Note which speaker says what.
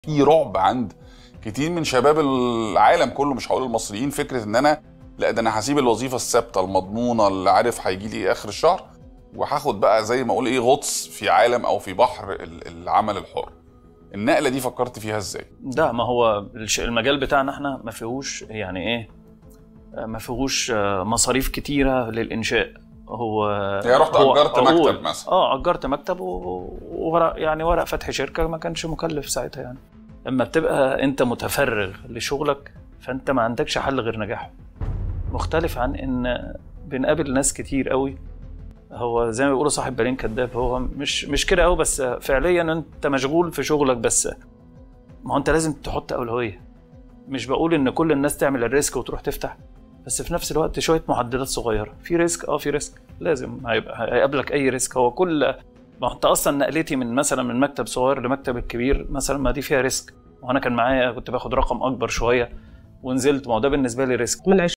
Speaker 1: في رعب عند كتير من شباب العالم كله مش هقول المصريين فكره ان انا لا ده انا هسيب الوظيفه الثابته المضمونه اللي عارف هيجي لي إيه اخر الشهر وهاخد بقى زي ما اقول ايه غطس في عالم او في بحر ال- العمل الحر النقله دي فكرت فيها ازاي
Speaker 2: ده ما هو الش- المجال بتاعنا احنا ما فيهوش يعني ايه ما فيهوش آه، مصاريف كتيره للانشاء هو
Speaker 1: يعني رحت
Speaker 2: هو
Speaker 1: أجرت
Speaker 2: عقول.
Speaker 1: مكتب مثلا.
Speaker 2: اه اجرت مكتب و- وورق يعني ورق فتح شركه ما كانش مكلف ساعتها يعني اما بتبقى انت متفرغ لشغلك فانت ما عندكش حل غير نجاحه مختلف عن ان بنقابل ناس كتير قوي هو زي ما بيقولوا صاحب بالين كذاب هو مش مش كده قوي بس فعليا انت مشغول في شغلك بس ما هو انت لازم تحط اولويه مش بقول ان كل الناس تعمل الريسك وتروح تفتح بس في نفس الوقت شويه معدلات صغيره في ريسك اه في ريسك لازم هيبقى هيقابلك اي ريسك هو كل ما هو انت اصلا نقلتي من مثلا من مكتب صغير لمكتب الكبير مثلا ما دي فيها ريسك وانا كان معايا كنت باخد رقم اكبر شويه ونزلت ما هو ده بالنسبه لي ريسك
Speaker 3: من